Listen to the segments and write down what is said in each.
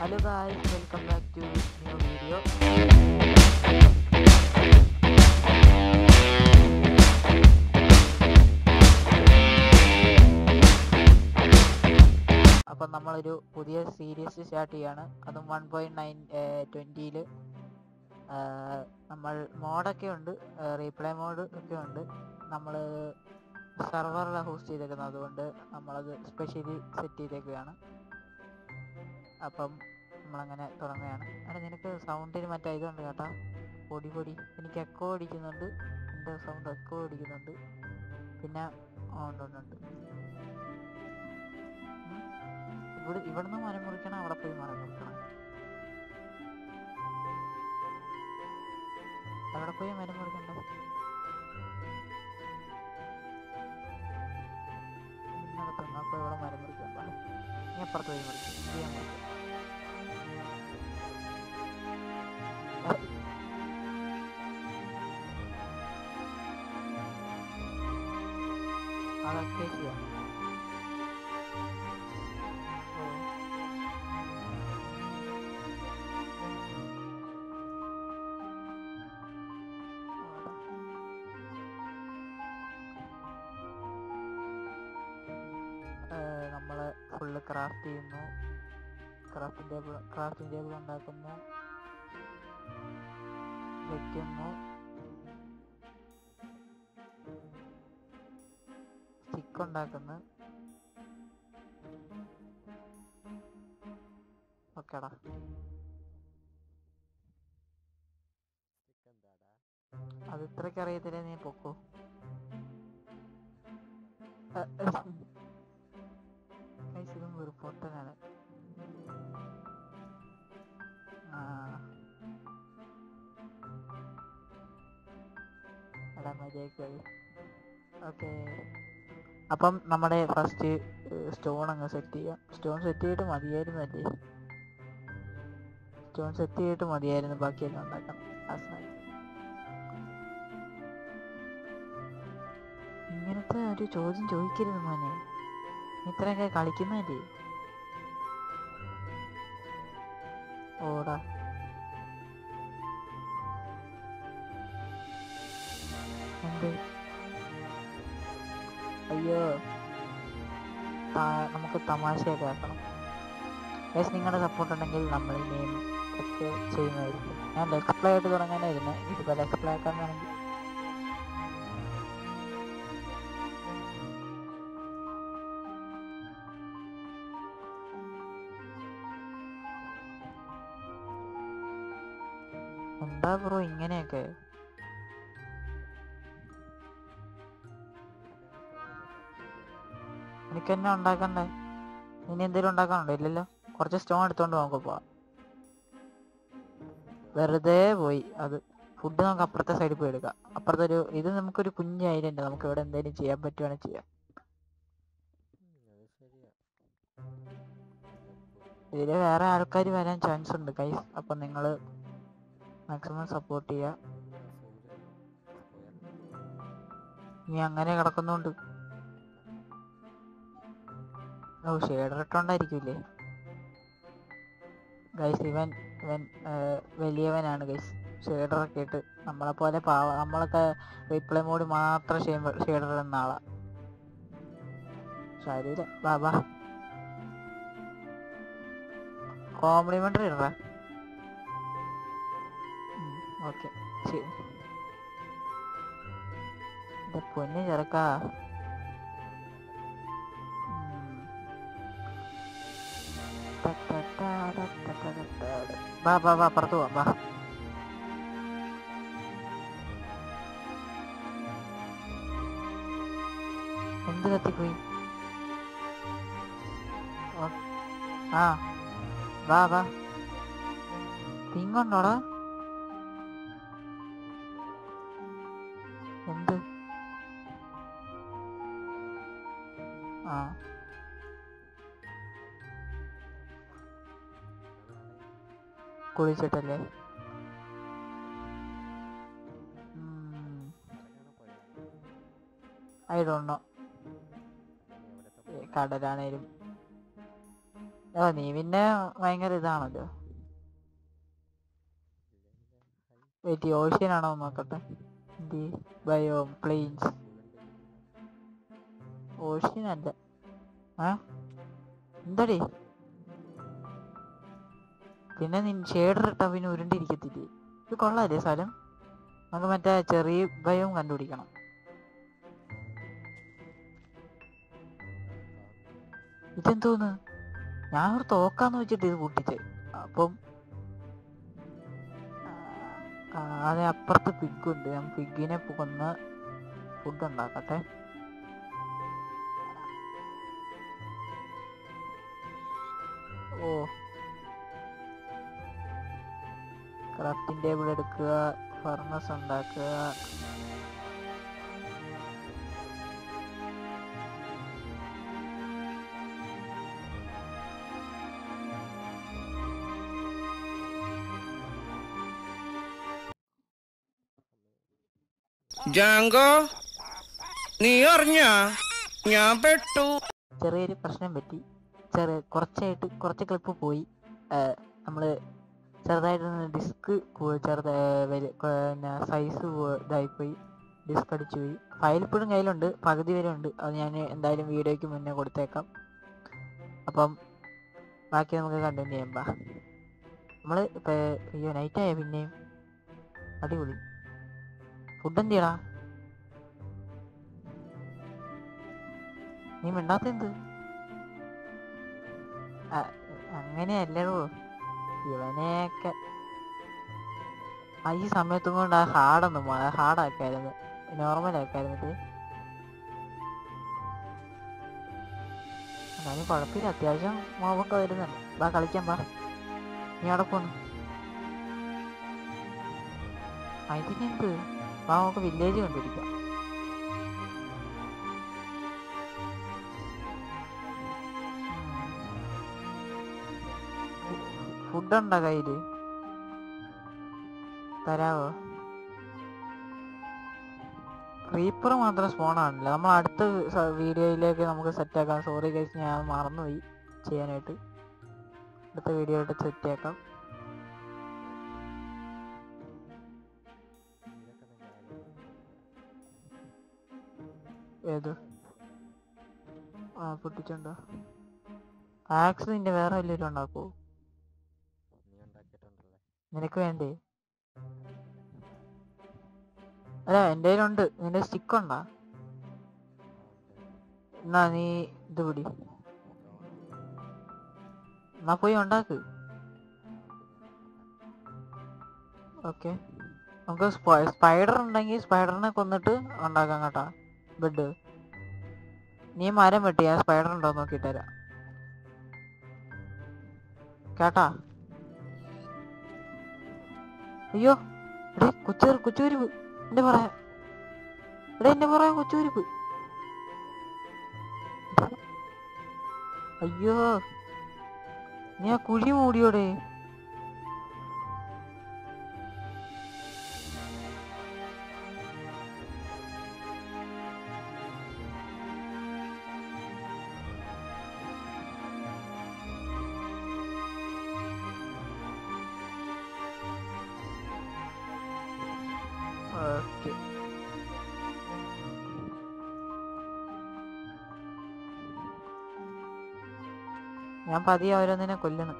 Hello guys, welcome back to new video. അപ്പം നമ്മളൊരു പുതിയ സീരീസ് സ്റ്റാർട്ട് ചെയ്യാണ് അതും വൺ പോയിന്റ് നയൻ ട്വൻറ്റിയിൽ നമ്മൾ മോഡൊക്കെ ഉണ്ട് റീപ്ലേ മോഡ് ഒക്കെ ഉണ്ട് നമ്മൾ സെർവറിലാണ് ഹോസ്റ്റ് ചെയ്തേക്കുന്നത് അതുകൊണ്ട് നമ്മളത് സ്പെഷ്യലി സെറ്റ് ചെയ്തേക്കുകയാണ് അപ്പം നമ്മളങ്ങനെ തുടങ്ങുകയാണ് അവിടെ നിനക്ക് സൗണ്ടിന് മറ്റേ ഇതുണ്ട് കേട്ടാ പൊടി പൊടി എനിക്ക് എക്കോ അടിക്കുന്നുണ്ട് എൻ്റെ സൗണ്ട് എക്കോ അടിക്കുന്നുണ്ട് പിന്നെ ആ, ഉണ്ട് ഉണ്ട് ഉണ്ട് ഉം. ഇവിടെ ഇവിടുന്ന് മരം മുറിക്കണം അവിടെ പോയി മരം മുറിക്കണം അവിടെ പോയി മരം മുറിക്കണ്ടേ ഇന്നടത്തുനിന്ന് അപ്പോൾ ഇവിടെ മരം മുറിക്കണ്ട നീ അപ്പുറത്ത് പോയി മുറിക്കും ഇത് ഞാൻ മുറിക്കാം അതൊക്കെ ചെയ്യാം ഓ. അവിടെ. ഏഹ് നമ്മള് ഫുള്ള് ക്രാഫ്റ്റ് ചെയ്യുന്നു ക്രാഫ്റ്റിംഗ് ടേബിൾ ക്രാഫ്റ്റിംഗ് ടേബിൾ ഉണ്ടാക്കുന്നു വെക്കുന്നു സ്റ്റിക്ക് ഉണ്ടാക്കുന്നു ഓക്കേടാ അത് ഇത്രയ്ക്ക് അറിയത്തില്ല നീ പൊക്കോ ഇതും ഒരു പൊട്ടനാണ് ആ എടാ മതിയാക്കി ഓക്കെ അപ്പം നമ്മുടെ ഫസ്റ്റ് സ്റ്റോൺ അങ്ങ് സെറ്റ് ചെയ്യാം സ്റ്റോൺ സെറ്റ് ചെയ്തിട്ട് മതിയായിരുന്നു അല്ലേ സ്റ്റോൺ സെറ്റ് ചെയ്തിട്ട് മതിയായിരുന്നു ബാക്കിയെല്ലാം ഉണ്ടാക്കാം അവസാനം ഇങ്ങനത്തെ ഒരു ചോദ്യം ചോദിക്കരുത് മോനെ നീ ഇത്രയൊക്കെ കളിക്കുന്നതല്ലേ ഓടാ എന്ത് അയ്യോ താ- നമുക്ക് തമാശയൊക്കെ ആക്കണം ഗൈസ് നിങ്ങളുടെ സപ്പോർട്ട് ഉണ്ടെങ്കിൽ നമ്മൾ ഇനിയും ഒക്കെ ചെയ്യുന്നതായിരിക്കും ഞാൻ ലെക്സ് പ്ലേ ആയിട്ട് തുടങ്ങാനായിരുന്നു ഇതിപ്പോൾ ലെക്സ് പ്ലേ ആക്കാൻ വേണമെങ്കിൽ എന്താ ബ്രോ ഇങ്ങനെയൊക്കെ എനിക്ക് തന്നെ ഉണ്ടാക്കണ്ടേ ഇനി എന്തെങ്കിലും ഉണ്ടാക്കാനുണ്ടോ ഇല്ലല്ലോ കുറച്ച് സ്റ്റോൺ എടുത്തോണ്ട് നമുക്ക് പോവാം വെറുതെ പോയി അത് ഫുഡ് നമുക്ക് അപ്പുറത്തെ സൈഡിൽ പോയി എടുക്കാം അപ്പുറത്തെ ഒരു ഇത് നമുക്കൊരു കുഞ്ഞ് ഐലൻഡ് നമുക്ക് ഇവിടെ എന്തെങ്കിലും ചെയ്യാൻ പറ്റുവാണെങ്കിൽ ചെയ്യാം ഇതില് വേറെ ആൾക്കാർ വരാൻ ചാൻസ് ഉണ്ട് കൈസ് അപ്പൊ നിങ്ങൾ മാക്സിമം സപ്പോർട്ട് ചെയ്യുക ഇനി അങ്ങനെ കിടക്കുന്നുണ്ട് ഓ ഷെയ്ഡർ ഇട്ടോണ്ടായിരിക്കൂലേ ഗൈസ് ഇവൻ ഇവൻ ഏർ, വലിയവനാണ് ഗൈസ് ഷെയ്ഡർ ഒക്കെ ഇട്ട് നമ്മളെ പോലെ പാവ നമ്മളൊക്കെ റീപ്ലേ മോഡ് മാത്രം ഷെയ്ഡർ ഇടുന്ന ആളാ ശരീരം വാ വാ കോംപ്ലിമെന്ററി ഇടറ ഓക്കെ ശരി എന്റെ പൊന്നു ചെറുക്കാ ഉം. വാ വാ വാ പുറത്തു പോവാം വാ എന്ത് കത്തിപ്പോയി ഓ, ആ വാ വാ പിങ്ങുണ്ടോടാ എന്ത് ആ കുളിച്ചിട്ടല്ലേ ഐ ഡോണ്ട് നോ കടലാണേലും ഓ നീ പിന്നെ ഭയങ്കര ഇതാണല്ലോ വെയിറ്റ് ഓഷ്യൻ ആണോ എന്ന് നോക്കട്ടെ എന്ത് ബയോ പ്ലെയിൻസ് ഓഷ്യൻ അല്ല ആ എന്താടി പിന്നെ നിൻ ഷേഡർ ഇട്ടാ പിന്നെ ഉരുണ്ടിരിക്കത്തില്ലേ ഇത് കൊള്ളാല്ലേ സ്ഥലം നമുക്ക് മറ്റേ ചെറിയ ഭയവും കണ്ടുപിടിക്കണം ഇതെന്തോന്ന് ഞാൻ ഒരു തോക്കാന്ന് വെച്ചിട്ട് ഇത് പൊട്ടിച്ച് അപ്പം ആ, അതെ അപ്പുറത്ത് പിഗ് ഉണ്ട് ഞാൻ പിഗിനെ കൊന്ന് ഫുഡ് ഉണ്ടാക്കട്ടെ ഓ ക്രാഫ്റ്റിംഗ് ടേബിൾ എടുക്കുക ഫർണസ് ഉണ്ടാക്കുക ജാങ്കോ നീ അറിഞ്ഞ ഞാൻ പെട്ടു ചെറിയൊരു പ്രശ്നം പറ്റി ചെറിയ കുറച്ചായിട്ട് കുറച്ച് ക്ലിപ്പ് പോയി നമ്മൾ ചെറുതായിട്ടൊന്ന് ഡിസ്ക് ചെറുത വലിയ പിന്നെ സൈസ് ഇതായിപ്പോയി ഡിസ്ക് അടിച്ചു പോയി ഫയൽ ഇപ്പോഴും കയ്യിലുണ്ട് പകുതി വരെ ഉണ്ട് അത് ഞാൻ എന്തായാലും വീഡിയോയ്ക്ക് മുന്നേ കൊടുത്തേക്കാം അപ്പം ബാക്കി നമുക്ക് കണ്ടിന്യൂ ചെയ്യാം ബാ നമ്മൾ ഇപ്പം അയ്യോ നൈറ്റായ പിന്നെയും അടിപൊളി ഫുഡ് എന്തിയടാ നീ മിണ്ടാത്ത എന്ത് അങ്ങനെയല്ലടോ ഇവനെയൊക്കെ ആ ഈ സമയത്തും കൊണ്ട് ആ ഹാർഡൊന്നും ഹാർഡാക്കായിരുന്നു നോർമൽ ആക്കായിരുന്നിട്ട് എന്നാലും കുഴപ്പമില്ല അത്യാവശ്യം മോവൊക്കെ വരുന്നുണ്ട് ബാ കളിക്കാൻ ബാ നീ അവിടെ പോന്നു ആ ഇതിനെന്ത് ബാ നമുക്ക് വില്ലേജ് കണ്ടുപിടിക്കാം ഫുഡ് ഉണ്ടോ കയ്യില് തരാവോ ക്രീപ്പർ മാത്രം സ്പോൺ ആണില്ല നമ്മൾ അടുത്ത വീഡിയോയിലേക്ക് നമുക്ക് സെറ്റ് ആക്കാം സോറി ഗൈസ് ഞാൻ മറന്നുപോയി ചെയ്യാനായിട്ട് അടുത്ത വീഡിയോ ആയിട്ട് സെറ്റ് ആക്കാം ഏത് ആ പൊട്ടിച്ചുണ്ടോ ആക്സ് നിന്റെ വേറെ വല്ലവരും ഉണ്ടാക്കുവോ നിനക്ക് വേണ്ടേ അല്ല എൻ്റെ കയ്യിലുണ്ട് നിന്റെ സ്റ്റിക്ക് ഉണ്ടാ എന്നാ നീ ഇത് പിടി എന്നാ പോയി ഉണ്ടാക്ക് ഓക്കെ നമുക്ക് സ്പൈഡർ ഉണ്ടെങ്കിൽ സ്പൈഡറിനെ കൊന്നിട്ട് ഉണ്ടാക്കാം കേട്ടാ ബെഡ് നീ മരം വെട്ടി ആ സ്പൈഡർ ഉണ്ടോ നോക്കിയിട്ട് തരാം കേട്ടാ അയ്യോ എടേ കൊച്ചു കൊച്ചുരുപ്പ് എന്റെ പറയാ എടേ എന്റെ പറയാ കൊച്ചുരുപ്പ് അയ്യോ നീ ആ കുഴി മൂടിയോടെ ഓക്കെ ഞാൻ പതിയെ ഓരോന്നിനെ കൊല്ലണം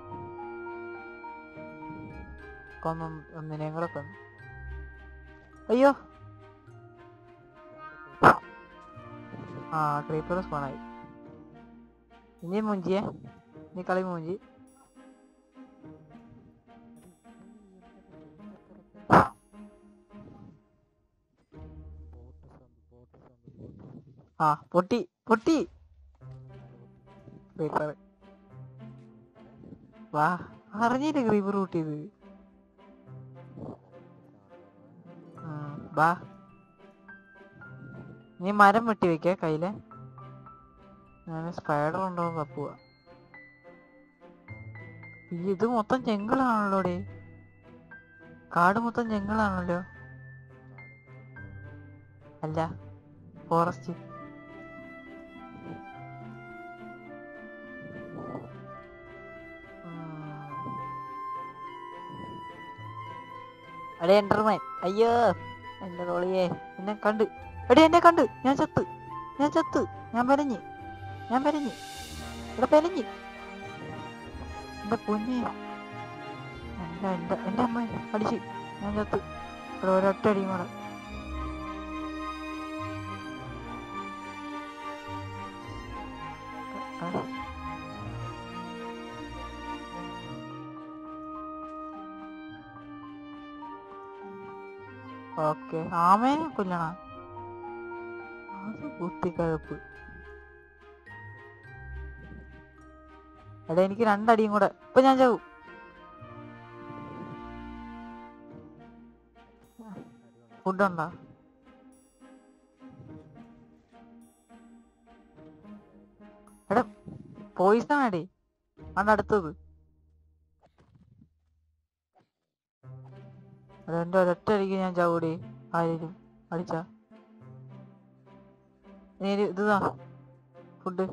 കൊന്നും ഒന്നിനെയും കൂടെ കൊന്നു അയ്യോ ആ ക്രീപ്പർ സ്പോണായി ഇനി മൂഞ്ചിയേ നീ കളി മൂഞ്ചി ആ പൊട്ടി പൊട്ടി ക്രീപ്പർ വാ അറിഞ്ഞില്ല ക്രീപ്പർ പൊട്ടിയത് ഉം, വാ നീ മരം വെട്ടി വെക്ക കയ്യില് ഞാൻ സ്പൈഡർ ഉണ്ടോ തപ്പുക ഈ ഇത് മൊത്തം ചെങ്കളാണല്ലോ ഡേ കാട് മൊത്തം ചെങ്കളാണല്ലോ അല്ല ഫോറസ്റ്റ് എടേ എൻ്റർമാൻ അയ്യോ എൻ്റെ തോളിയേ എന്നെ കണ്ട് എടേ എന്നെ കണ്ട് ഞാൻ ചത്ത് ഞാൻ ചത്ത് ഞാൻ പെരഞ്ഞ് ഞാൻ പെരഞ്ഞ് ഇവിടെ പെരഞ്ഞ് എൻ്റെ പൊന്നെ എൻ്റെ എൻ്റെ എൻ്റെ അമ്മ അടിച്ച് ഞാൻ ചത്ത് ഇവിടെ ഒരൊറ്റ അടിയും കൂടെ ആ. ഓക്കെ ആമേനെ കൊല്ലണ അത് കുത്തിക്കഴപ്പ് എടാ എനിക്ക് രണ്ടടിയും കൂടെ ഇപ്പൊ ഞാൻ ചാവും ഫുഡ് ഉണ്ടോ എടാ പോയിസൺ അടി അണ്ട് അടുത്തത് അതെന്റെ ഒരൊറ്റ അടിക്ക് ഞാൻ ചാവൂടി ആരേലും അടിച്ച നീ ഒരു ഇതാ ഫുഡ്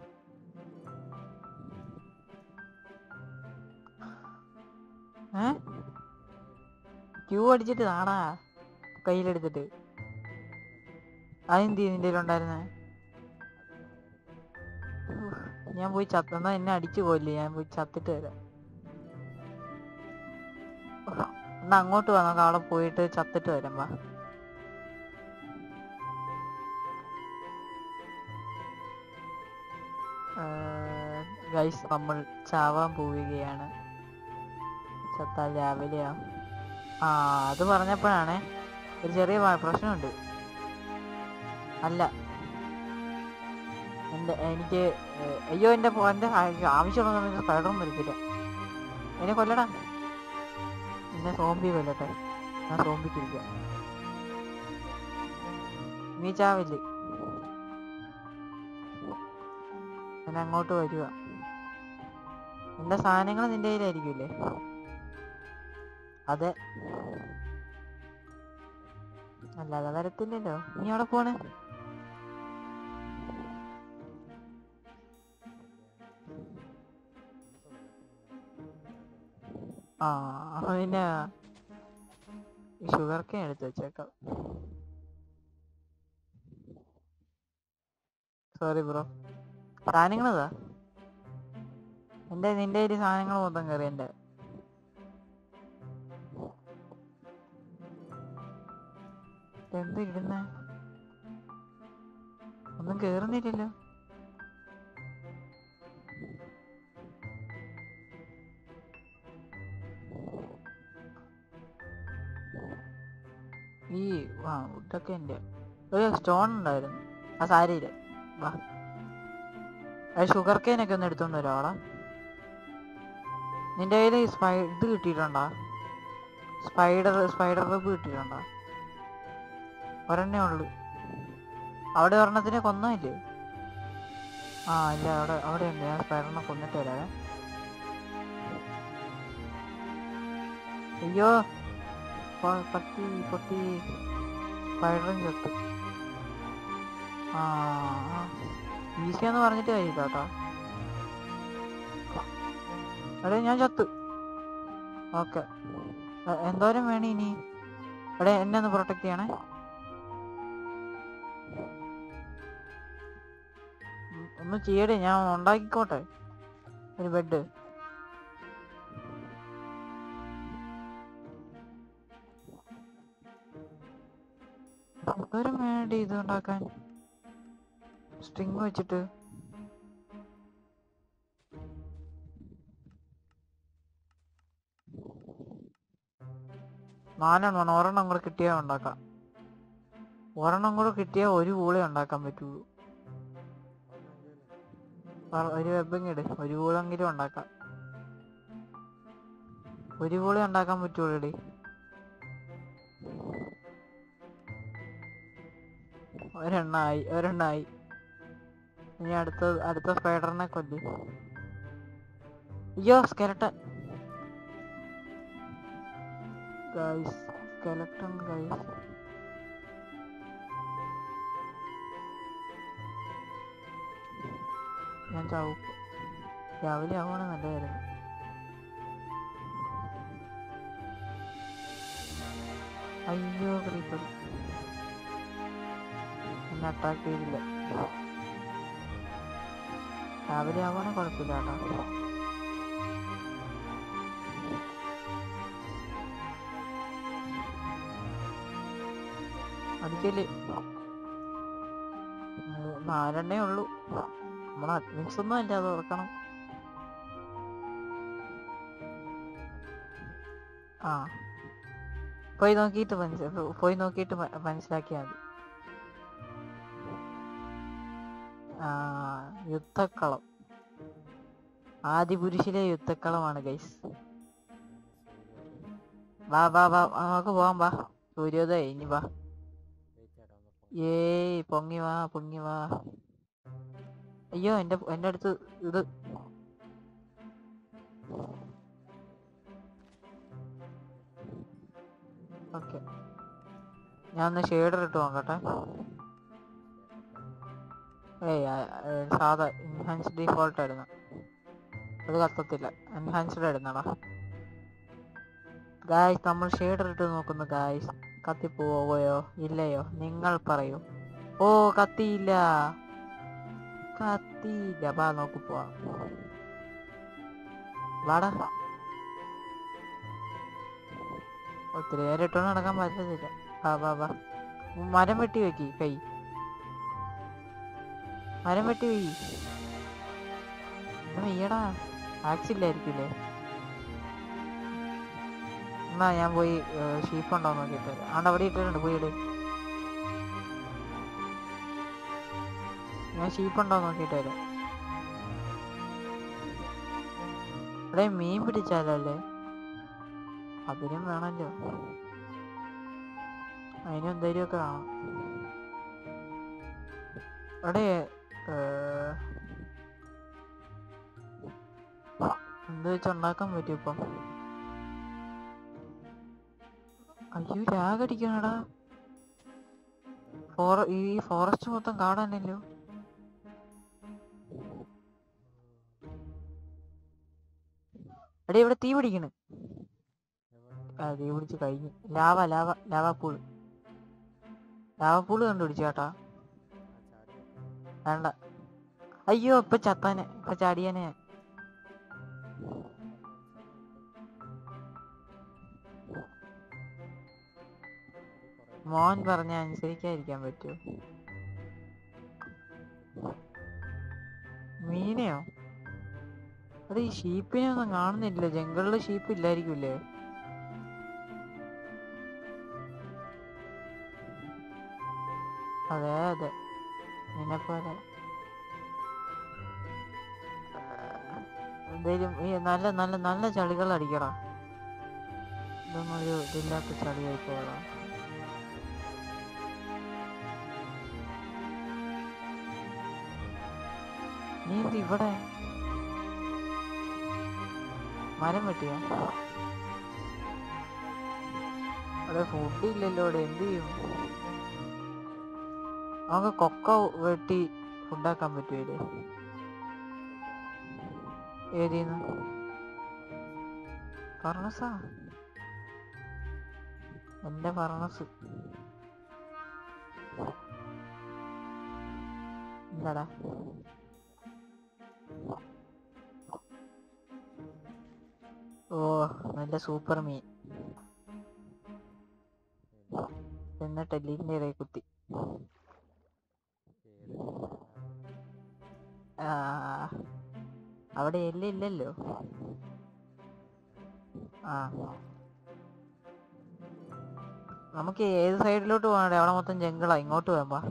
ഏ ക്യൂ അടിച്ചിട്ട് നാടാ കയ്യിലെടുത്തിട്ട് അതെന്ത് നിന്റെ ഉണ്ടായിരുന്നേ ഞാൻ പോയി ചത്ത എന്നാ എന്നെ അടിച്ചു പോയില്ലേ ഞാൻ പോയി ചത്തിട്ട് വരാം ഉഫ്. എന്നാ അങ്ങോട്ട് വാ നമുക്ക് അവിടെ പോയിട്ട് ചത്തിട്ട് വരാം വാ ഗൈസ് നമ്മൾ ചാവാൻ പോവുകയാണ് ചത്താൽ രാവിലെയാ ആ അത് പറഞ്ഞപ്പോഴാണ് ഒരു ചെറിയ വ- പ്രശ്നമുണ്ട് അല്ല എന്റെ എനിക്ക് ഏഹ്, അയ്യോ എന്റെ പോ- എന്റെ ആ- ആവശ്യമുള്ള സമയത്ത് സ്പൈഡറും വരത്തില്ല എന്നെ കൊല്ലടാ എന്നെ സോംബി കൊല്ലട്ടെ ഞാൻ സോംബിക്കിരിക്കാം നീ ചാവില്ലേ ഞാൻ അങ്ങോട്ട് വരുക എന്റെ സാധനങ്ങൾ നിന്റെ കയ്യിലായിരിക്കില്ലേ അതെ അല്ലാതെ വരത്തില്ലല്ലോ നീ എവിടെ പോണ് ആ അപ്പൊ പിന്നെ ഷുഗർ കെയിൻ എടുത്ത് വെച്ചേക്കാം സോറി ബ്രോ സാധനങ്ങളതാ എന്റെ നിന്റെ കയ്യില് സാധനങ്ങൾ മൊത്തം കയറി എന്റെ എന്ത് ഇടുന്നേ ഒന്നും കേറുന്നില്ലല്ലോ ഈ ആ ഇതൊക്കെ എന്റെ ഒരു സ്റ്റോൺ ഉണ്ടായിരുന്നു ആ സാരിയില് വാ അത് ഷുഗർ കെയിനൊക്കെ ഒന്ന് എടുത്തോണ്ട് വരാവളാ നിന്റെ കയ്യിൽ സ്പൈ ഇത് കിട്ടിയിട്ടുണ്ടോ സ്പൈഡർ സ്പൈഡർ വെബ് കിട്ടിയിട്ടുണ്ടോ ഒരെണ്ണേ ഉള്ളു അവിടെ ഒരെണ്ണത്തിനെ കൊന്നില്ലേ ആ ഇല്ല അവിടെ അവിടെ ഉണ്ട് ഞാൻ സ്പൈഡറിനെ കൊന്നിട്ട് വരാവേ അയ്യോ പ- പട്ടി പൊട്ടി സ്പൈഡറും ചത്തു ആ ഈസിയാന്ന് പറഞ്ഞിട്ട് കാര്യമില്ല കേട്ടോ എടേ ഞാൻ ചത്ത് ഓക്കെ എന്തോരം വേണം ഇനി എടേ എന്നെ ഒന്ന് പ്രൊട്ടക്ട് ചെയ്യണേ ഉം, ഒന്ന് ചെയ്യടേ ഞാൻ ഉണ്ടാക്കിക്കോട്ടെ ഒരു ബെഡ് എന്തോരം വേണ്ടി ഇത് ഉണ്ടാക്കാൻ സ്ട്രിങ് വെച്ചിട്ട് നാലെണ്ണം വേണം ഒരെണ്ണം കൂടെ കിട്ടിയാൽ ഉണ്ടാക്കാം ഒരെണ്ണം കൂടെ കിട്ടിയാൽ ഒരു പൂളെ ഉണ്ടാക്കാൻ പറ്റുള്ളൂ പറ- ഒരു വെബിങ് ഇട് ഒരു പൂളെങ്കിലും ഉണ്ടാക്കാം ഒരു പൂളെ ഉണ്ടാക്കാൻ പറ്റുള്ളൂ എടി ഒരെണ്ണായി ഒരെണ്ണായി ഇനി അടുത്ത അടുത്ത സ്പൈഡറിനെ കൊല്ലി അയ്യോ സ്കെലട്ടൻ ഗൈസ് സ്കെലട്ടൺ ഗൈസ് ഞാൻ ചാവും രാവിലെ ആവുകയാണെങ്കിൽ നല്ലതായിരുന്നു അയ്യോ ക്രീപ്പർ എന്നെ അട്രാക്ട് ചെയ്തില്ല രാവിലെ ആവാണെ കുഴപ്പമില്ല കേട്ടോ അടിക്കല് ഉം, നാലെണ്ണേ ഉള്ളൂ നമ്മളെ അഡ്മിൻസ് ഒന്നും അല്ല അത് ഓർക്കണം ആ പോയി നോക്കിയിട്ട് മനസ്സി പോയി നോക്കിയിട്ട് മ- മനസ്സിലാക്കിയാൽ മതി ആ യുദ്ധക്കളം ആദിപുരുഷിലെ യുദ്ധക്കളമാണ് ഗൈസ് വാ വാ വാ ആ, നമുക്ക് പോവാം വാ സൂര്യോദയ ഇനി വാ ഏയ് പൊങ്ങി വാ പൊങ്ങി വാ അയ്യോ എന്റെ എന്റെ അടുത്ത് ഇത് ഓക്കെ ഞാൻ ഒന്ന് ഷെയ്ഡർ ഇട്ട് നോക്കട്ടെ ഏയ് ആ, ഏ, സാധാ എൻഹാൻസ് ഡിഫോൾട്ട് ആയിരുന്നു അത് കത്തത്തില്ല എൻഹാൻസ്ഡ് ആയിരുന്നടാ ഗായ്സ് നമ്മൾ ഷെയ്ഡർ ഇട്ട് നോക്കുന്നു ഗായ്സ് കത്തിപ്പോവുകയോ ഇല്ലയോ നിങ്ങൾ പറയൂ ഓ കത്തിയില്ല കത്തിയില്ല വാ നോക്ക് പോവാം വാടാ ഒത്തിരി നേരം ഇട്ടോണ്ട് നടക്കാൻ പറ്റത്തില്ല വാ വാ വാ മരം വെട്ടി വെക്കി കൈ മരം വെട്ടി വെക്കി വയ്യടാ ആക്സില്ലായിരിക്കില്ലേ എന്നാ ഞാൻ പോയി ഷീപ്പ് ഉണ്ടോ നോക്കിയിട്ട് ആണ്ട് അവിടെ ഇട്ടിട്ടുണ്ട് പോയി ഇട് ഞാൻ ഷീപ്പ് ഉണ്ടോ നോക്കിയിട്ട് വരാം ഇവിടെ മീൻ പിടിച്ചാലോ അല്ലേ അതിനും വേണമല്ലോ അതിനും എന്തെങ്കിലും ഒക്കെ വേണം അവിടെ എന്ത് വെച്ച് ഉണ്ടാക്കാൻ പറ്റും ഇപ്പം അയ്യോ രാഗടിക്കണടാ ഫോറ ഈ ഫോറസ്റ്റ് മൊത്തം കാടാണല്ലോ എടേ ഇവിടെ തീ പിടിക്കണ് ആ തീ പിടിച്ച് കഴിഞ്ഞു lava lava lava pool lava pool കണ്ടുപിടിച്ചു കേട്ടാ വേണ്ട അയ്യോ ഇപ്പൊ ചത്താനെ ഇപ്പൊ ചാടിയാനെ ഞാൻ. മോൻ പറഞ്ഞ അനുസരിക്കാതിരിക്കാൻ പറ്റുമോ മീനെയോ അത് ഈ ഷീപ്പിനെ ഒന്നും കാണുന്നില്ല ജംഗിളില് ഷീപ്പ് ഇല്ലായിരിക്കൂലേ അതെ അതെ നിന്നെ പോലെ എന്തേലും ഈ നല്ല നല്ല നല്ല ചളികൾ അടിക്കടാ ഇതൊന്നും ഒരു ഇതില്ലാത്ത ചളിയായി പോയടാ നീ എന്ത് ഇവിടെ മരം വെട്ടിയ അവിടെ ഫുഡ് ഇല്ലല്ലോ ഇവിടെ എന്ത് ചെയ്യും നമുക്ക് കൊക്ക വെട്ടി ഫുഡാക്കാൻ പറ്റുമല്ലേ ഏതീന്ന് ഫർണസാ എന്റെ ഫർണസ് എന്താടാ ഓ നല്ല സൂപ്പർ മീൻ എന്നിട്ട് എല്ലിന്റെ ഇടയിൽ കുത്തി ആ അവിടെ എല്ലില്ലല്ലോ ആ നമുക്ക് ഏത് സൈഡിലോട്ട് പോകണ്ടേ അവിടെ മൊത്തം ജംഗിളാ ഇങ്ങോട്ട് പോകാൻ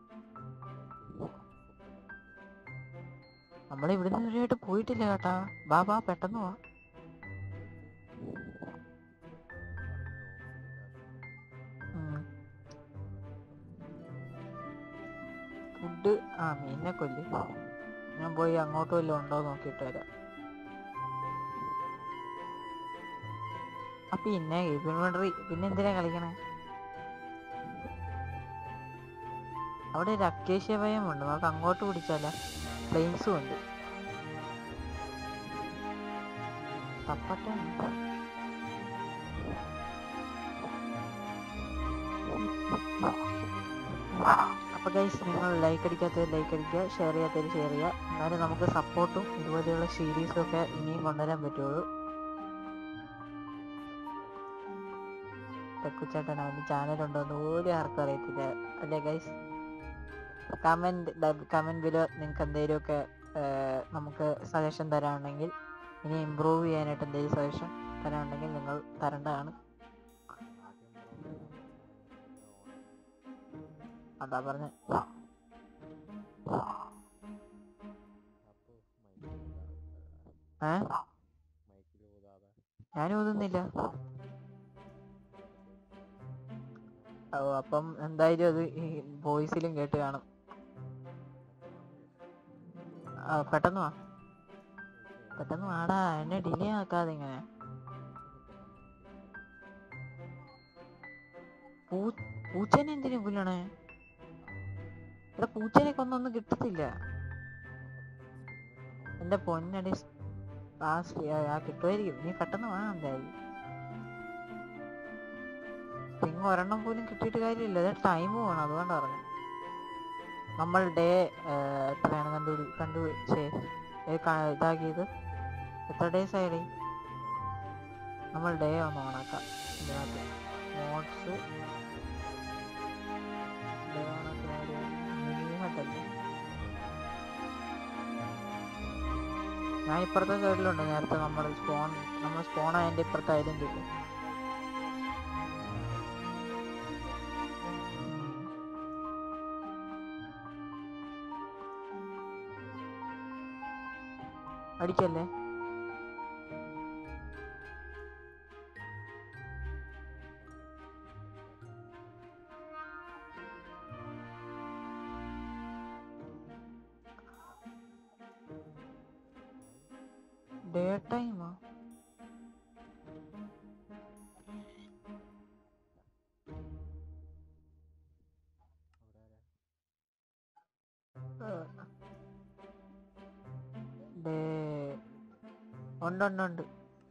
നമ്മൾ ഇവിടുന്ന് ഇതുവരെയായിട്ട് പോയിട്ടില്ല കേട്ടാ ബാ ബാ പെട്ടെന്ന് വാ ഫുഡ് ആ മീനിനെ കൊല്ല് ഞാൻ പോയി അങ്ങോട്ട് വല്ലതും ഉണ്ടോ നോക്കിയിട്ട് വരാം ആ പിന്നെ ഇൻവെന്ററി പിന്നെ എന്തിനാ കളിക്കണേ അവിടെ ഒരു അക്കേഷ്യ ഉണ്ട് നമുക്ക് അങ്ങോട്ട് പിടിച്ചാല പ്ലെയിൻസും ഉണ്ട് തപ്പട്ടെ അപ്പൊ ഗൈസ് നിങ്ങൾ ലൈക്ക് അടിക്കാത്തവർ ലൈക്ക് അടിക്കുക ഷെയർ ചെയ്യാത്തവർ ഷെയർ ചെയ്യുക എന്നാലും നമുക്ക് സപ്പോർട്ടും ഇതുപോലെയുള്ള സീരീസും ഒക്കെ ഇനിയും കൊണ്ടുവരാൻ പറ്റുള്ളൂ തെക്കുച്ചേട്ടൻ അവന് ചാനലുണ്ടോന്ന് പോലും ആർക്കും അറിയത്തില്ല അല്ലേ ഗൈസ് കമൻറ്റ് കമൻറ്റ് ബിലോ നിങ്ങൾക്ക് എന്തെങ്കിലുമൊക്കെ നമുക്ക് സജഷൻ തരാനുണ്ടെങ്കിൽ ഇനി ഇമ്പ്രൂവ് ചെയ്യാനായിട്ട് എന്തെങ്കിലും സജഷൻ തരാനുണ്ടെങ്കിൽ നിങ്ങൾ തരേണ്ടതാണ് അതാ പറഞ്ഞ ഏ ഞാൻ ഊതുന്നില്ല ഓ അപ്പം എന്തായാലും അത് ഈ വോയിസിലും കേട്ട് കാണും ആ പെട്ടെന്ന് വാ പെട്ടെന്ന് വാടാ എന്നെ ഡിലേ ആക്കാതെ ഇങ്ങനെ പൂ പൂച്ചേനെ എന്തിനു പുല്ലണേ ഇവിടെ പൂച്ചേനെ കൊന്നൊന്നും കിട്ടത്തില്ല എന്റെ പൊന്നടി സ്- ആ സ്- ആ- ആ കിട്ടുമായിരിക്കും നീ പെട്ടെന്ന് വാ എന്തായാലും സ്പ്രിങ് ഒരെണ്ണം പോലും കിട്ടിയിട്ട് കാര്യമില്ല ഇത് ടൈം പോകണം അതുകൊണ്ട് പറഞ്ഞു നമ്മൾ ഡേ എത്രയാണ് കണ്ടുപിടി കണ്ടു ഛേ, ഏ, ക- ഇതാക്കിയത് എത്ര ഡേയ്സ് ആയിടേ നമ്മൾ ഡേ ഒന്ന് ഓണാക്കാം ഇതിനകത്ത് നോട്ട്സ് ഡേ ഓണാക്കാൻ മിനിമട്ടല്ലേ ഞാൻ ഇപ്പുറത്തെ സൈഡിലുണ്ട് നേരത്തെ നമ്മൾ സ്പോൺ നമ്മൾ സ്പോൺ അതിൻ്റെ ഇപ്പുറത്തെ ഐഡൻറ്റിറ്റി അടിക്കല്ലേ ഡേ ടൈമാ ഡേ ഉണ്ട് ഉണ്ട് ഉണ്ട്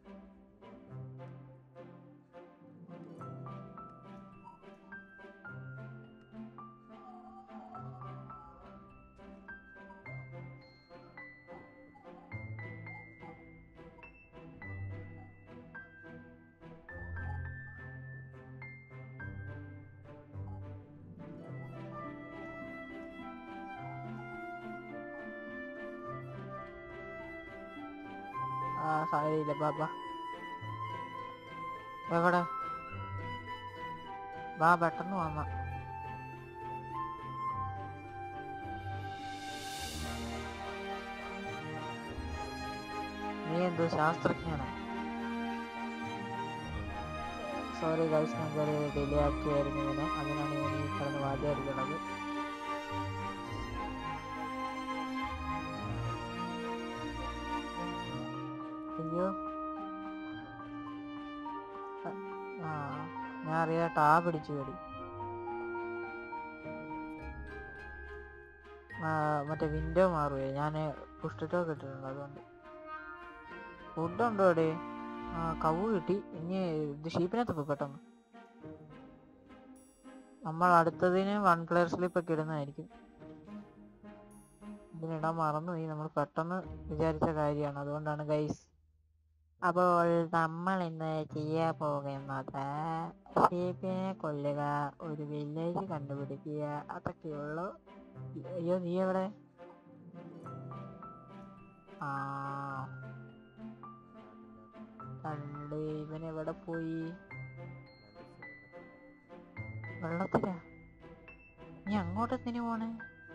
ആ സാരമില്ല ബാബാ എവിടെ വാ പെട്ടെന്ന് വന്ന നീ എന്തോ ശാസ്ത്രജ്ഞനാണ് സോറി ഗൈസ് ഞങ്ങൾ ഡിലേ ആക്കിയായിരുന്നു ഇങ്ങനെ അതിനാണ് ഞാൻ ഈ കിടന്ന് വാദ്യായിരിക്കണത് അയ്യോ അ- ആ ഞാൻ അറിയാം ടാ പിടിച്ചു കടി ആ, മറ്റേ വിൻഡോ മാറുവേ ഞാൻ പുഷ്ടിട്ടൊക്കെ ഇട്ടിട്ടുണ്ട് അതുകൊണ്ട് ഫുഡ് ഉണ്ടോ ഇവിടെ ആ കവ് കിട്ടി ഇനി ഇത് ഷീപ്പിനകത്ത് പോയി പെട്ടെന്ന് നമ്മൾ അടുത്തതിന് വൺ പ്ലെയർ സ്ലിപ്പ് ഒക്കെ ഇടുന്നതായിരിക്കും ഇതിനിടാൻ മറന്നുപോയി നമ്മൾ പെട്ടെന്ന് വിചാരിച്ച കാര്യമാണ് അതുകൊണ്ടാണ് ഗൈസ് അപ്പോൾ നമ്മൾ ഇന്ന് ചെയ്യാൻ പോകുന്നത് ഷീപ്പിനെ കൊല്ലുക ഒരു വില്ലേജ് കണ്ടുപിടിക്കുക അതൊക്കെയുള്ളൂ അയ്യോ നീ എവിടെ ആ കണ്ട് ഇവൻ എവിടെ പോയി വെള്ളത്തിലാ നീ അങ്ങോട്ട് എന്തിനു പോണേ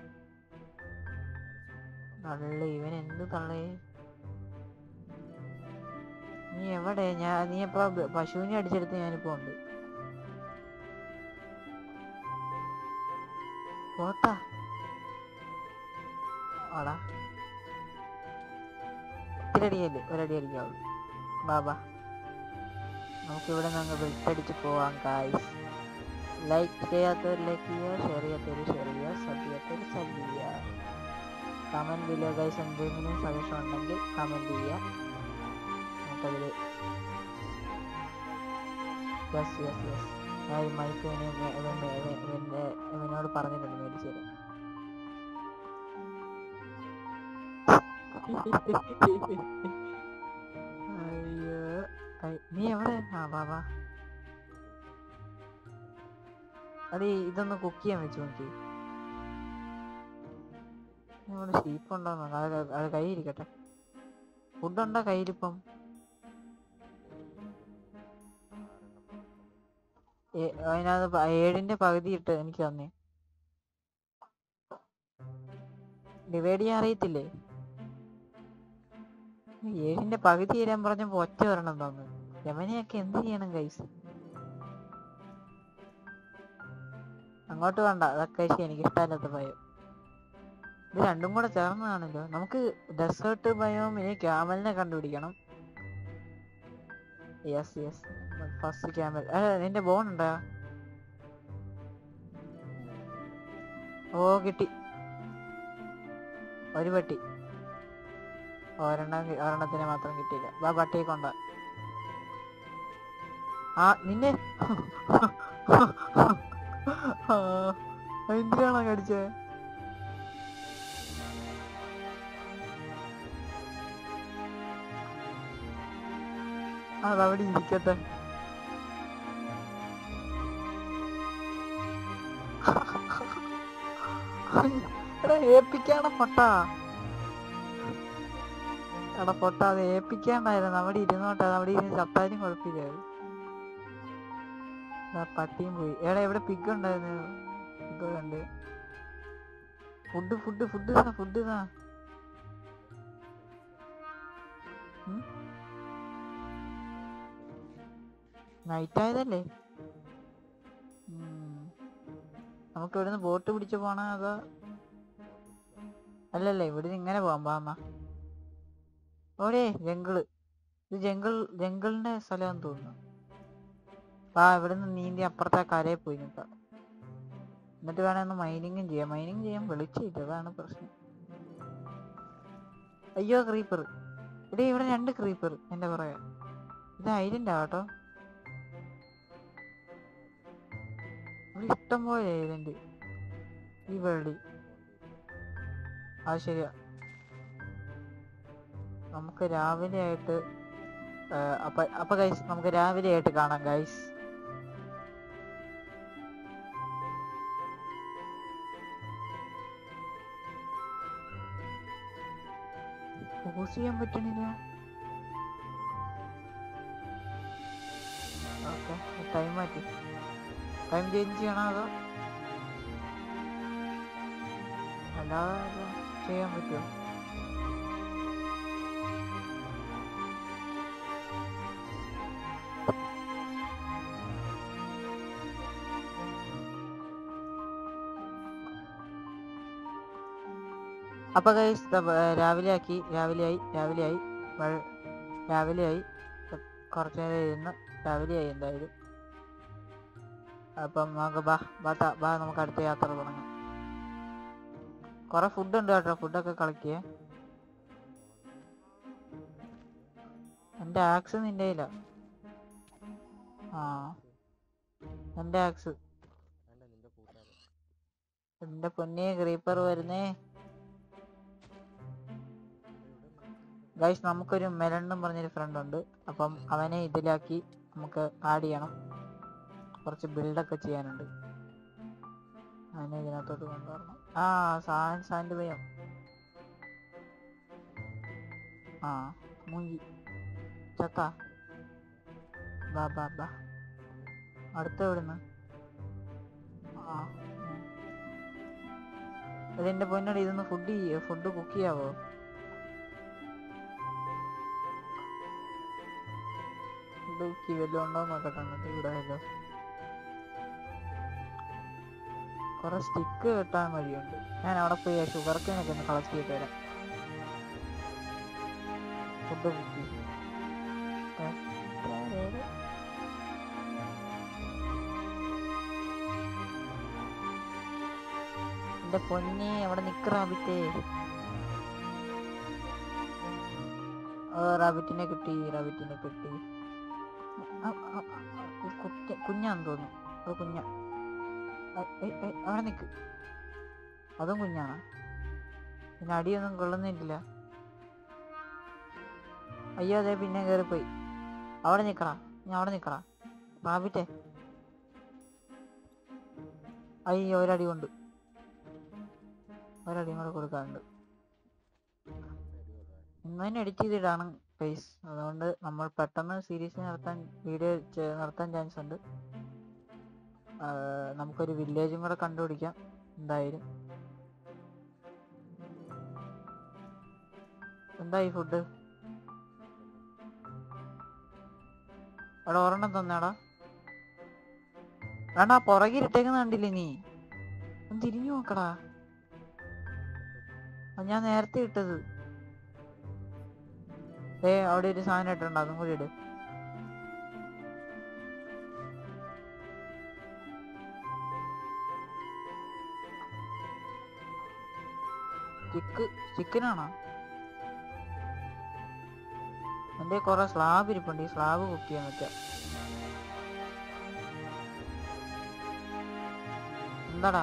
തള്ളി ഇവൻ എന്ത് തള്ളേ നീ എവിടെ ഞാൻ നീ എപ്പ പശുവിനെ അടിച്ചെടുത്ത് ഞാനിപ്പോ ഉണ്ട് പോട്ടാ ആടാ ഒത്തിരി അടിയല്ലേ ഒരടി അടിക്കാവുള്ളൂ ബാബാ നമുക്കിവിടെ നിന്ന് വിട്ടടിച്ച് പോവാം കായ്സ് ലൈക്ക് ചെയ്യാത്തവർ ലൈക്ക് ചെയ്യുക ഷെയർ ചെയ്യാത്തവർ ഷെയർ ചെയ്യുക സബ് ചെയ്യാത്തവർ സബ് ചെയ്യുക കമൻറ്റ് ബിലോ ഗൈസ് എന്തെങ്കിലും സജഷൻ ഉണ്ടെങ്കിൽ കമൻറ്റ് ചെയ്യുക നമുക്കതിൽ യെസ് യെസ് യെസ് ആ ഈ മൈക്ക് ഇവന് ഇവ- ഇവന്റെ ഇവ- ഇവന്റെ ഇവനോട് പറഞ്ഞിട്ടുണ്ട് മേടിച്ചു തരാൻ അയ്യോ ഐ- നീ എവിടെ ആ വാ വാ അടി ഇതൊന്ന് കുക്ക് ചെയ്യാൻ വെച്ച് നോക്കി ഇവിടെ ഷീപ്പ് ഉണ്ടോന്ന് അത് അത് കയ്യിരിക്കട്ടെ ഫുഡ് ഉണ്ടോ കയ്യിലിപ്പം ഏ- അതിനകത്ത് പ- ഏഴിന്റെ പകുതി ഇട്ട് എനിക്ക് തന്നെ ഡിവൈഡ് ചെയ്യാൻ അറിയത്തില്ലേ ഏഴിന്റെ പകുതി തരാൻ പറഞ്ഞപ്പോ ഒറ്റ വരണം തോന്നുന്നു യമനെയൊക്കെ എന്ത് ചെയ്യണം കൈസ് അങ്ങോട്ട് വേണ്ട അതൊക്കെ ശരി എനിക്ക് ഇഷ്ടമല്ലാത്ത ഭയം ഇത് രണ്ടും കൂടെ ചേർന്നതാണല്ലോ നമുക്ക് ഡെസേർട്ട് ഭയവും ഇനി ക്യാമലിനെ കണ്ടുപിടിക്കണം യെസ് യെസ് ഫസ്റ്റ് ക്യാമൽ നിന്റെ ബോൺ ഉണ്ടാ ഓ കിട്ടി ഒരു പട്ടി ഒരെണ്ണം കി- ഒരെണ്ണത്തിന് മാത്രം കിട്ടിയില്ല വാ പട്ടിയെ കൊണ്ട ആ നിന്നെ ആ, എന്തിനാണോ കടിച്ചേ അതവിടെ ഇരിക്കട്ടെ എടാ ഏപ്പിക്കാണ് പൊട്ട എടാ പൊട്ട അത് ഏപ്പിക്കാണ്ടായിരുന്നു അവിടെ ഇരുന്നോട്ടെ അത് അവിടെ ഇരുന്ന് ചത്താലും കുഴപ്പമില്ല അത്. ദാ പട്ടിയും പോയി എടാ എവിടെ പിഗ് ഉണ്ടായിരുന്നു ഇപ്പൊ കണ്ട് ഫുഡ് ഫുഡ് ഫുഡ് താ ഫുഡ് താ നൈറ്റ് ആയതല്ലേ ഉം. നമുക്ക് ഇവിടുന്ന് ബോട്ട് പിടിച്ച് പോണ അതോ അല്ലല്ല ഇവിടുന്ന് ഇങ്ങനെ പോവാം പാമ്മ ഓരേ ജംഗിള് ഇത് ജംഗിൾ ജംഗിളിന്റെ സ്ഥലമാണെന്ന് തോന്നുന്നു ആ ഇവിടുന്ന് നീന്തി അപ്പുറത്തെ കരയിൽ പോയി നിൽക്കാം എന്നിട്ട് വേണം ഒന്ന് മൈനിങ്ങും ചെയ്യാം മൈനിങ് ചെയ്യാൻ വെളിച്ചില്ല അതാണ് പ്രശ്നം അയ്യോ ക്രീപ്പർ ഇവിടെ ഇവിടെ രണ്ട് ക്രീപ്പർ എന്റെ പറയാ ഇത് ഐലൻഡ് ആട്ടോ ഇവിടെ ഇഷ്ടം പോലെ ഐലൻഡ് ഈ വെള്ളി അത് ശരിയാ നമുക്ക് രാവിലെ ആയിട്ട് ആ, അപ്പൊ അപ്പൊ ഗൈസ് നമുക്ക് രാവിലെ ആയിട്ട് കാണാം ഗൈസ് പോസ് ചെയ്യാൻ പറ്റണില്ല ഓക്കെ ടൈം മാറ്റി ടൈം ചേഞ്ച് ചെയ്യണോ അതോ അല്ലാതെ വല്ലോം ചെയ്യാൻ പറ്റുമോ അപ്പൊ ഗൈസ് രാവിലെ ആക്കി രാവിലെ ആയി രാവിലെ ആയി വഴ- രാവിലെ ആയി ഇപ്പൊ കുറച്ച് നേരം ഇരുന്ന് രാവിലെ ആയി എന്തായാലും അപ്പം നമുക്ക് ബാ ബാട്ടാ ബാ നമുക്ക് അടുത്ത യാത്ര തുടങ്ങാം കുറെ ഫുഡ് ഉണ്ട് കേട്ടോ ഫുഡൊക്കെ കളിക്കേ എന്റെ ആക്സ് നിന്റെ കയ്യിലാ ആ എന്റെ ആക്സ് എന്റെ പൊന്നെ ക്രീപ്പർ വരുന്നേ ഗൈസ് നമുക്കൊരു മെലണ്ണും പറഞ്ഞൊരു ഫ്രണ്ട് ഉണ്ട് അപ്പം അവനെ ഇതിലാക്കി നമുക്ക് ആഡ് ചെയ്യണം കുറച്ച് ബിൽഡൊക്കെ ചെയ്യാനുണ്ട് അവനെ ഇതിനകത്തോട്ട് കൊണ്ടുവരണം ആ സാൻ സാൻഡ് ഭയം ആ മൂഞ്ചി ചത്ത ബാ ബാ ബാ അടുത്ത എവിടുന്ന് ആ ഉം. അതെന്റെ പൊന്നോട് ഇതൊന്ന് ഫുഡ് ചെയ്യോ ഫുഡ് കുക്ക് ചെയ്യാവോ ഫുഡ് കുക്ക് വല്ലതും ഉണ്ടോ നോക്കട്ടെ എന്നിട്ട് ഇവിടെ വല്ലോ കുറെ സ്റ്റിക്ക് കിട്ടാൻ വഴിയുണ്ട് ഞാൻ അവിടെ പോയി ഷുഗർ കേനൊക്കെ ഒന്ന് കളക്ട് ചെയ്തിട്ട് വരാം ഫുഡ് കുക്ക് എന്റെ പൊന്നെ അവിടെ നിക്ക് റാബിറ്റേ ഓ റാബിറ്റിനെ കിട്ടി റാബിറ്റിനെ കിട്ടി ആ, ആ, ആ, ആ, കുഞ്ഞ- കുഞ്ഞാന്ന് തോന്നുന്നു അത് കുഞ്ഞ അവിടെ നിക്ക് അതും കുഞ്ഞാണ് പിന്നെ അടിയൊന്നും കൊള്ളുന്നില്ല അയ്യോ അതെ പിന്നെ കയറിപ്പോയി അവിടെ നിക്കടാ ഞാൻ അവിടെ നിക്കടാ റാബിറ്റെ അയ്യോ ഒരടി കൊണ്ട് ഒരടിയും കൂടെ കൊടുക്കാറുണ്ട് ഇന്ന് തന്നെ എഡിറ്റ് ചെയ്തിടാണ് ഫേസ് അതുകൊണ്ട് നമ്മൾ പെട്ടെന്ന് സീരീസ് നടത്താൻ വീഡിയോ നടത്താൻ ചാൻസ് ഉണ്ട് ആ, നമുക്കൊരു വില്ലേജും കൂടെ കണ്ടുപിടിക്കാം എന്തായാലും എന്തായി ഫുഡ് എടാ ഒരെണ്ണം തന്നേടാ വേണ്ട പുറകിലിട്ടേക്കുന്ന കണ്ടില്ലേ നീ ഒന്ന് തിരിഞ്ഞു നോക്കടാ അത് ഞാൻ നേരത്തെ ഇട്ടത് ഏ അവിടെ ഒരു സാധനം ഇട്ടുണ്ട് അതും കൂടി ഇട് ചിക്ക് ചിക്കനാണോ എന്റെ കൊറേ സ്ലാബ് ഇരിപ്പുണ്ട് ഈ സ്ലാബ് കുക്ക് ചെയ്യാൻ പറ്റാ എന്താടാ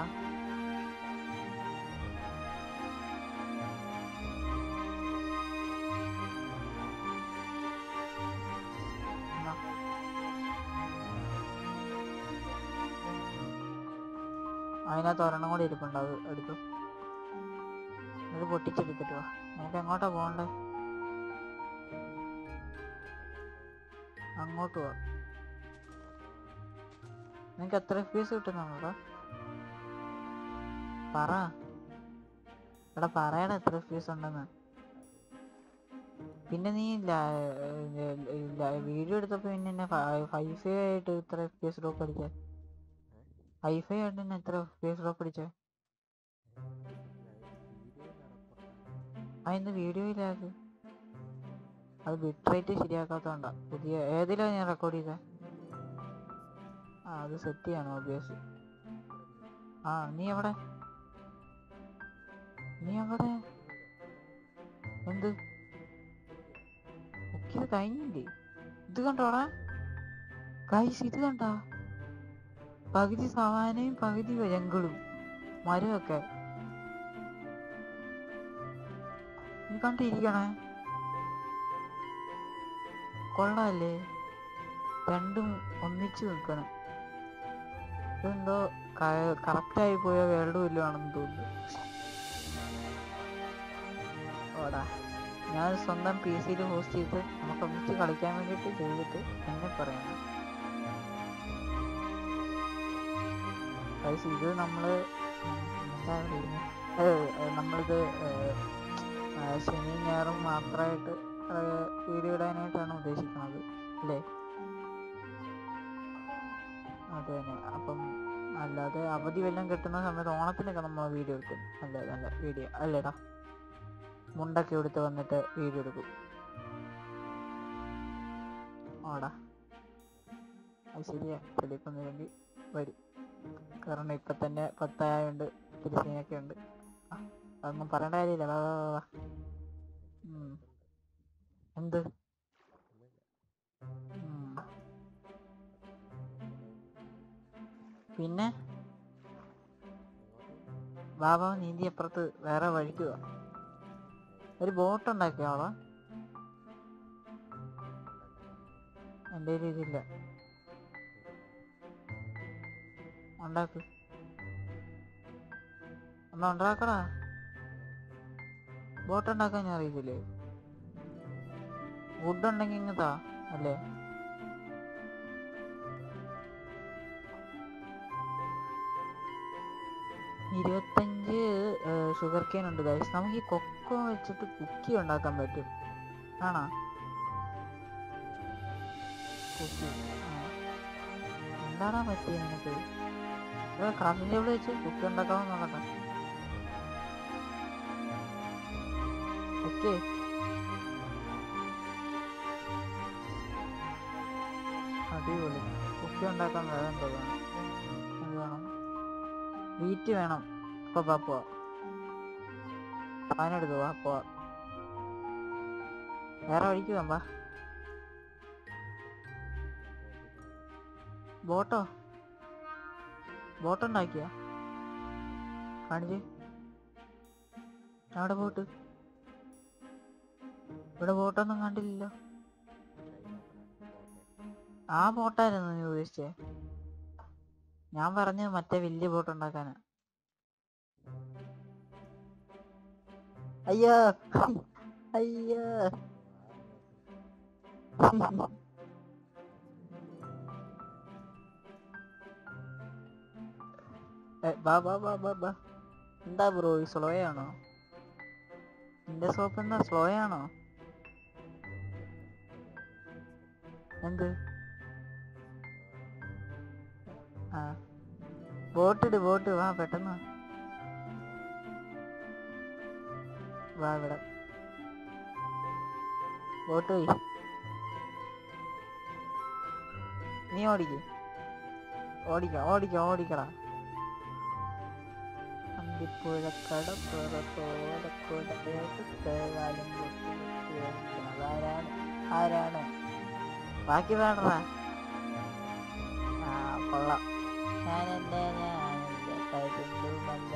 എന്നാ. അതിനകത്ത് ഒരെണ്ണം കൂടി ഇരിപ്പുണ്ട് അത് എടുത്തു ഇത് പൊട്ടിച്ചെടുത്തിട്ട് വാ നമുക്ക് എങ്ങോട്ടാ പോകണ്ടേ അങ്ങോട്ട് പോവാ നിനക്ക് എത്ര ഫീസ് കിട്ടുന്നുണ്ടോ പറ എടാ പറയടാ എത്ര ഫീസ് ഉണ്ടെന്ന് പിന്നെ നീ വീഡിയോ എടുത്തപ്പോ പിന്നെ എന്നെ ഹൈഫൈ ആയിട്ട് ഇത്ര എഫ് പി എസ് ഡ്രോപ്പ് അടിച്ചേ ഹൈഫൈ ആയിട്ട് തന്നെ എത്ര എഫ് പി എസ് ഡ്രോപ്പ് അടിച്ചേ ആ ഇന്ന് വീഡിയോയിലാത് അത് ബിട്രേറ്റ് ശരിയാക്കാത്തോണ്ടാ പുതിയ ഏതിലാ ഞാൻ റെക്കോർഡ് ചെയ്തേ ആ അത് സെറ്റ് ചെയ്യണം ഒബിയസ് ആ നീ എവിടെ നീ എവിടെ എന്ത് ഒക്കെ ഇത് കഴിഞ്ഞില്ലേ ഇത് കണ്ടോടാ ഗൈസ് ഇത് കണ്ടാ പകുതി സവാനയും പകുതി ജംഗിളും മരമൊക്കെ നീ കണ്ടിരിക്കണേ കൊള്ളാല്ലേ രണ്ടും ഒന്നിച്ച് നിൽക്കണം ഇതെന്തോ കറക്റ്റായി പോയ വേൾഡ് വല്ലതാണെന്ന് തോന്നുന്നു ഓടാ ഞാൻ സ്വന്തം പി സിയിൽ ഹോസ്റ്റ് ചെയ്ത് നമുക്ക് ഒന്നിച്ച് കളിക്കാൻ വേണ്ടിയിട്ട് ചെയ്തിട്ട് എന്നെ പറയണം ഗൈസ് ഇത് നമ്മള് എന്താ പറയുന്നത് നമ്മളിത് ഏർ, ആ, ശനിയും ഞായറും മാത്രമായിട്ട് വീഡിയോ ഇടാനായിട്ടാണ് ഉദ്ദേശിക്കുന്നത് അല്ലേ അത് തന്നെ അപ്പം അല്ലാതെ അവധി വല്ലതും കിട്ടുന്ന സമയത്ത് ഓണത്തിനൊക്കെ നമ്മൾ വീഡിയോ എടുക്കും അല്ലേ നല്ല വീഡിയോ അല്ലേടാ മുണ്ടൊക്കെ എടുത്ത് വന്നിട്ട് വീഡിയോ എടുക്കും ആടാ അത് ശരിയാ തെളിയിപ്പൊന്നുമില്ലെങ്കിൽ വരും കാരണം ഇപ്പൊ തന്നെ പത്തായോണ്ട് ഇത്തിരി സീനൊക്കെ ഉണ്ട് ആ, അതൊന്നും പറയേണ്ട കാര്യമില്ല വാ വാ വാ, വാ ഉം. എന്ത് ഉം. പിന്നെ ബാബ നീന്തി അപ്പുറത്ത് വേറെ വഴിക്ക് പോവാ ഒരു ബോട്ട് ഉണ്ടാക്കിയോളാ എൻ്റെ ഇതില്ല ഉണ്ടാക്ക് എന്നാ ഉണ്ടാക്കടാ ബോട്ട് ഉണ്ടാക്കാൻ ഞാൻ അറിയത്തില്ലേ വുഡ് ഉണ്ടെങ്കിൽ ഇങ്ങത്താ അല്ലേ ഇരുപത്തഞ്ച് ഷുഗർ കെയിൻ ഉണ്ട് ഗൈസ് നമുക്ക് ഈ കൊക്കോ വെച്ചിട്ട് കുക്കി ഉണ്ടാക്കാൻ പറ്റും ആണോ കുക്കി എന്താടാ പറ്റിയ നിനക്ക് ക്രാഫ്റ്റിംഗ് ടേബിൾ വെച്ച് കുക്കി ഉണ്ടാക്കാമെന്ന് നോക്കട്ടെ ഓക്കെ അടിപൊളി കുക്കി ഉണ്ടാക്കാൻ വേറെ എന്തോ വേണം എന്ത് വേണം വീറ്റ് വേണം ഇപ്പൊ വാ പോവാ അതിനെടുത്തു വാ പോവാ വേറെ വഴിക്ക് പോവാ ബോട്ടോ ബോട്ടുണ്ടാക്കിയ കാണിച്ച് അവിടെ ബോട്ട് ഇവിടെ ബോട്ടൊന്നും കണ്ടില്ലല്ലോ ആ ബോട്ടായിരുന്നു നീ ഉദ്ദേശിച്ചേ ഞാൻ പറഞ്ഞത് മറ്റേ വലിയ ബോട്ട് ഉണ്ടാക്കാനാ അയ്യോ അയ്യോ ഏ, ബാ ബാ ബാ ബാ ബാ എന്താ ബ്രോ ഈ സ്ലോ ആണോ നിന്റെ സോപ്പ് എന്താ സ്ലോ ആണോ എന്ത് ആ ബോട്ട് ഇട് ബോട്ട് വാ പെട്ടെന്ന് വാ. വാ ഇവിടെ ബോട്ട് പോയി നീ ഓടിക്ക് ഓടിക്ക ഓടിക്ക ഓടിക്കടാ അന്തിപ്പുഴക്കട ആരാണ് ആരാണ് ബാക്കി വേണടാ ആ കൊള്ളാം ഞാനെന്റെ ഞാനെന്റെ കരുതുമല്ല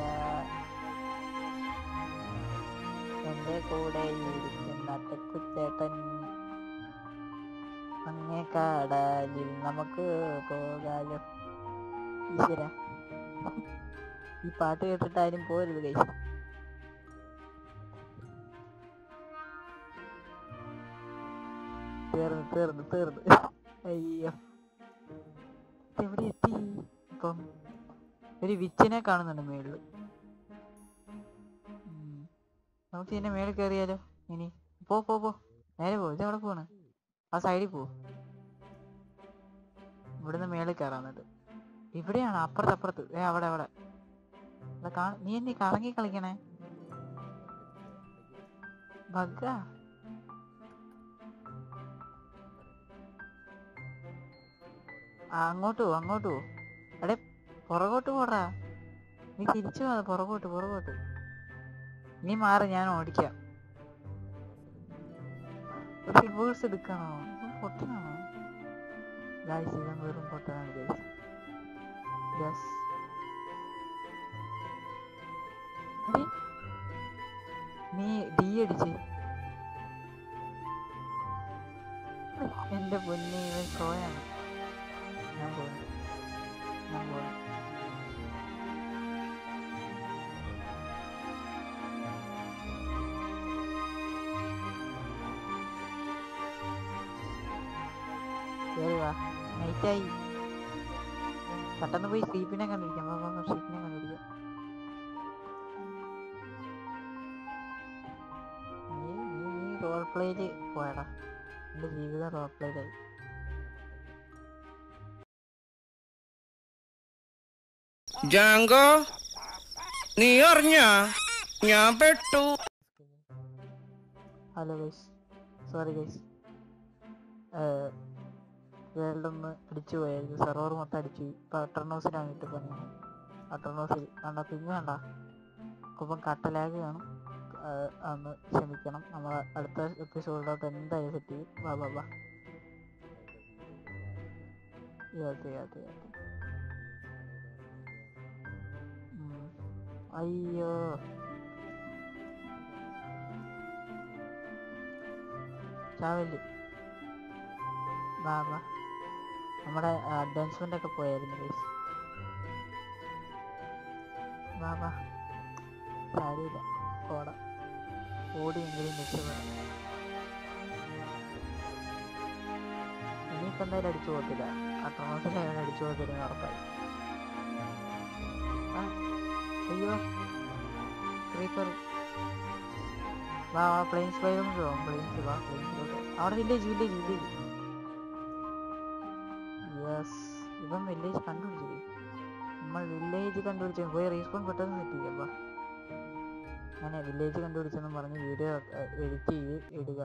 എന്റെ കൂടെ ഇരിക്കുന്ന തെക്കുച്ചേട്ടൻ അങ്ങേ കടലിൽ നമുക്ക് പോകാലോ ഈശ്വര ഈ പാട്ട് കേട്ടിട്ട് ആരും പോരുത് കൈ തീർന്നു തീർന്നു തീർന്നു അയ്യോ എവിടെ എത്തി ഇപ്പം ഒരു വിച്ചിനെ കാണുന്നുണ്ട് മേളില് ഉം. നമുക്ക് ഇതിന്റെ മേളിൽ കയറിയാലോ ഇനി പോ പോ പോ നേരെ പോ ഇതെവിടെ പോണ് ആ സൈഡിൽ പോ ഇവിടുന്ന് മേളിൽ കയറാന്നിട്ട് ഇവിടെയാണ് അപ്പുറത്ത് അപ്പുറത്ത് ഏ അവിടെ അവിടെ ഇവിടെ കാ- നീ എന്തി കറങ്ങി കളിക്കണേ ബഗ്ഗാ ആ അങ്ങോട്ട് പോ അങ്ങോട്ട് പോ എടേ പുറകോട്ട് പോടാ നീ തിരിച്ചു പോ പുറകോട്ട് പുറകോട്ട് നീ മാറി ഞാൻ ഓടിക്കാം റിവേഴ്സ് എടുക്കണോ ഇവൻ പൊട്ടനാണോ ഗായ്സ് ഇവൻ വെറും പൊട്ടനാണ് ഗൈസ് യെസ് നീ ഡി അടിച്ച് എന്റെ പൊന്നി ഇവൻ സ്ലോയാണ് ഞാൻ പോകുന്നു ഞാൻ പോകുന്നു കേറി വാ നൈറ്റായി പെട്ടെന്ന് പോയി സ്ലീപ്പിനെ കണ്ടിരിക്കാം വാ, വാ, വാ, സ്ലീപ്പിനെ കണ്ടിരിക്കാം നീ നീ നീ റോൾ പ്ലേയില് പോയടാ എന്റെ ജീവിതം റോൾ പ്ലേയിലായി ജാങ്കോ നീ അറിഞ്ഞ ഞാൻ പെട്ടു hello guys sorry guys world ഒന്ന് അടിച്ചു പോയായിരുന്നു സെർവർ മൊത്തം അടിച്ചു പോയി ഇപ്പൊ അട്ടർനോസിലാണ് ഇട്ട് പണി അട്ടർനോസിൽ കണ്ട പിങ് വേണ്ട അപ്പം കട്ടലാഗ് കാണും ഏഹ് അതൊന്ന് ക്ഷമിക്കണം നമ്മൾ അടുത്ത എപ്പിസോഡിലോട്ട് എന്തായാലും സെറ്റ് ചെയ്യും വാ വാ വാ യാത്തി യാത്തി യാത്തി ഉം. അയ്യോ ചാവല് വാ വാ നമ്മുടെ അഡ്വാൻസ്മെന്റ് ഒക്കെ പോയായിരുന്നു ഗൈസ് വാ വാ സാരിയില്ല ഓടാം ഓടിയെങ്കിലും രക്ഷപ്പെടാം ഇനിയിപ്പോ എന്തായാലും അടിച്ചു പോകത്തില്ല അട്ടോമസിൽ അവൻ അടിച്ചു പോകത്തില്ല ഉറപ്പായി ആ, അയ്യോ ക്രീപ്പർ വാ വാ പ്ലെയിൻസ് ബൈലോട്ട് പോവാം പ്ലെയിൻസ് വാ പ്ലെയിൻസിലോട്ട് അവിടെ വില്ലേജ് വില്ലേജ് വില്ലേജ് യെസ് ഇവൻ വില്ലേജ് കണ്ടുപിടിച്ചത് നമ്മൾ വില്ലേജ് കണ്ടുപിടിച്ചു പോയി റീസ്പോൺ പെട്ടെന്ന് സെറ്റ് ചെയ്യാം വാ അങ്ങനെ വില്ലേജ് കണ്ടുപിടിച്ചെന്നും പറഞ്ഞ് വീഡിയോ എഡിറ്റ് ചെയ്ത് ഇടുക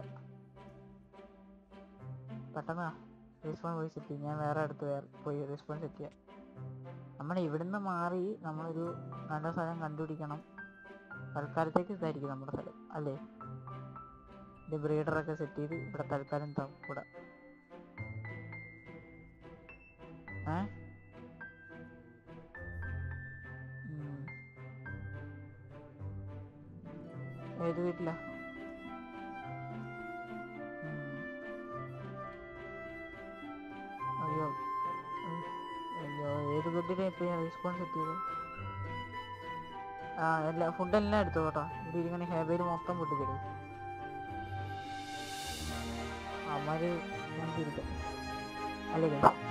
പെട്ടെന്ന് റീസ്പോൺ പോയി സെറ്റ് ചെയ്യും ഞാൻ വേറെ അടുത്ത് വേറെ പോയി റീസ്പോൺ സെറ്റ് ചെയ്യാം നമ്മൾ ഇവിടുന്ന് മാറി നമ്മളൊരു നല്ല സ്ഥലം കണ്ടുപിടിക്കണം തൽക്കാലത്തേക്ക് ഇതായിരിക്കും നമ്മുടെ സ്ഥലം അല്ലേ ഇത് ബ്രീഡറൊക്കെ സെറ്റ് ചെയ്ത് ഇവിടെ തൽക്കാലം ത- കൂടാ ഏ ഏത് വീട്ടിലാ ഉം. അയ്യോ ഉം. അയ്യോ ഏത് ബെഡിലാ ഇപ്പൊ ഞാൻ റെസ്പോൺസ് സെറ്റ് ചെയ്തത് ആ എല്ലാ ഫുഡെല്ലാം എടുത്തു കേട്ടോ ഇവിടെ ഇരിക്കണ ഹെബയിൽ മൊത്തം ഫുഡ് തരും അമ്മര് ഇരിക്കട്ടെ അല്ലേ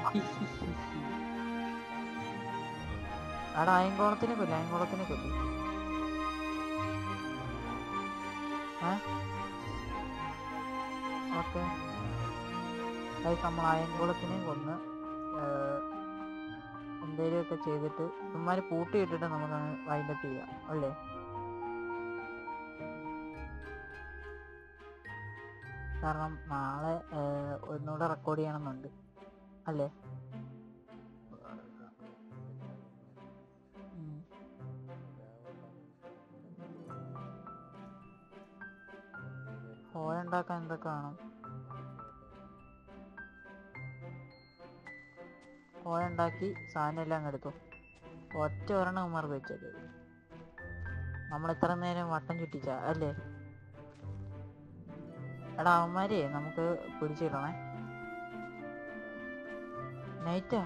അവിടെ അയങ്കോളത്തിനെ കൊല്ലി അയങ്കോളത്തിനെ കൊല്ലി ഏ ഓക്കെ നമ്മൾ അയങ്കോളത്തിനെ കൊന്ന് എന്തെങ്കിലുമൊക്കെ ചെയ്തിട്ട് ഇവന്മാര് പൂട്ടിയിട്ടിട്ട് നമുക്ക് വൈൻഡപ്പ് ചെയ്യാം അല്ലേ കാരണം നാളെ ഏർ, ഒന്നുകൂടെ റെക്കോർഡ് ചെയ്യണമെന്നുണ്ട് അല്ലേ ഉം. ഹോയ ഉണ്ടാക്കാൻ എന്തൊക്കെ വേണം ഹോയ ഉണ്ടാക്കി സാധനം എല്ലാം അങ്ങ് എടുത്തു ഒറ്റ ഒരെണ്ണം ഉമ്മാർക്ക് വെച്ചത് നമ്മൾ ഇത്ര നേരം വട്ടം ചുറ്റിച്ച അല്ലേ എടാ അവന്മാരെ നമുക്ക് പിടിച്ചിടണേ നൈറ്റാ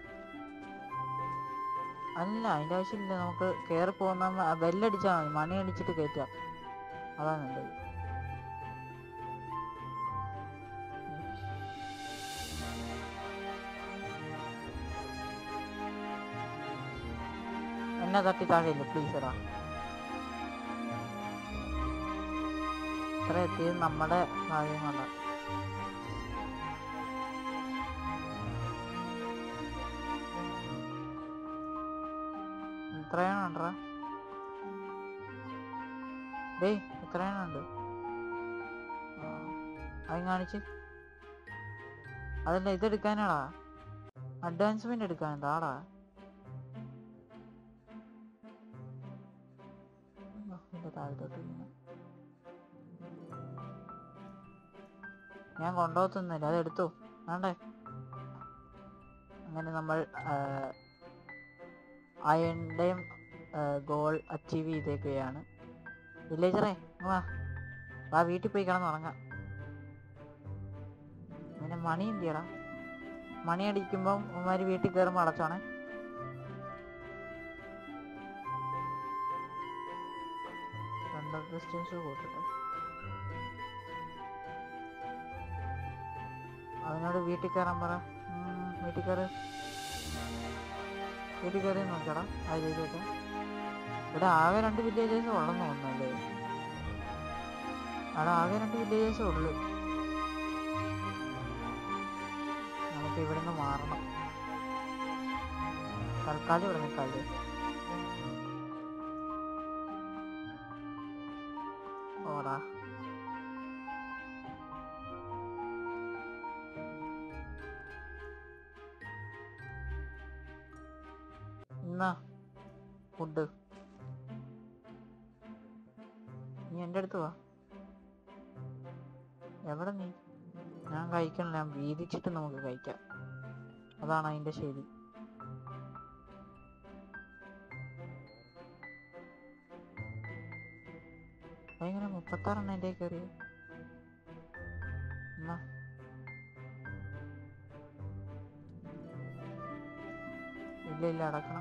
അല്ല അതിന്റെ ആവശ്യമില്ല നമുക്ക് കയറി പോകുന്ന ബെല്ലടിച്ചാൽ മതി മണി അടിച്ചിട്ട് കയറ്റാം അതാണ് നല്ലത് എന്നെ തട്ടി താഴെയില്ല പ്ലീസ് എടാ ഇത്ര എത്തിയത് നമ്മുടെ ഭാഗ്യം കൊണ്ടാ എത്രയാണ് ഉണ്ടടാ ഡേയ് എത്രയാണ് ഉണ്ട് അത് കാണിച്ച് അതല്ല ഇതെടുക്കാനാടാ അഡ്വാൻസ്മെന്റ് എടുക്കാൻ എന്താടാ ഇതിന്റെ താഴത്തോട്ട് വീണു. ഞാൻ കൊണ്ടുപോകത്തൊന്നുമില്ല അത് എടുത്തു വേണ്ടേ അങ്ങനെ നമ്മൾ അയൺഡേയും ഗോൾ അച്ചീവ് ചെയ്തേക്കുകയാണ് വില്ലേജറേ ഇങ്ങ് വാ വാ വീട്ടിൽ പോയി കിടന്നുറങ്ങാം പിന്നെ മണി എന്തിയടാ മണി അടിക്കുമ്പം ഉമ്മാര് വീട്ടിൽ കയറുമ്പോൾ അടച്ചോണേ രണ്ടർ ഡിസ്റ്റൻസ് കൂട്ടട്ടെ അവനോട് വീട്ടിൽ കയറാൻ പറ ഉം, വീട്ടിൽ കയറി വീട്ടിൽ കയറി നോക്കടാ ആ ചെയ്തേക്കാം ഇവിടെ ആകെ രണ്ട് വില്ലേജേഴ്സ് ഉള്ളെന്ന് തോന്നുന്നല്ലേ അവിടെ ആകെ രണ്ട് വില്ലേജേഴ്സേ ഉള്ളു നമുക്ക് ഇവിടുന്ന് മാറണം തൽക്കാലം ഇവിടെ നിൽക്കാല്ലേ ഓടാ എന്നാ ഫുഡ് നീ എൻ്റെ അടുത്ത് വാ എവിടെ നീ ഞാൻ കഴിക്കണില്ല ഞാൻ വീതിച്ചിട്ട് നമുക്ക് കഴിക്കാം അതാണ് അതിന്റെ ശരി ഭയങ്കര മുപ്പത്താറെണ്ണം എൻ്റെ കയറി എന്നാ ഇല്ല ഇല്ല അടക്കണം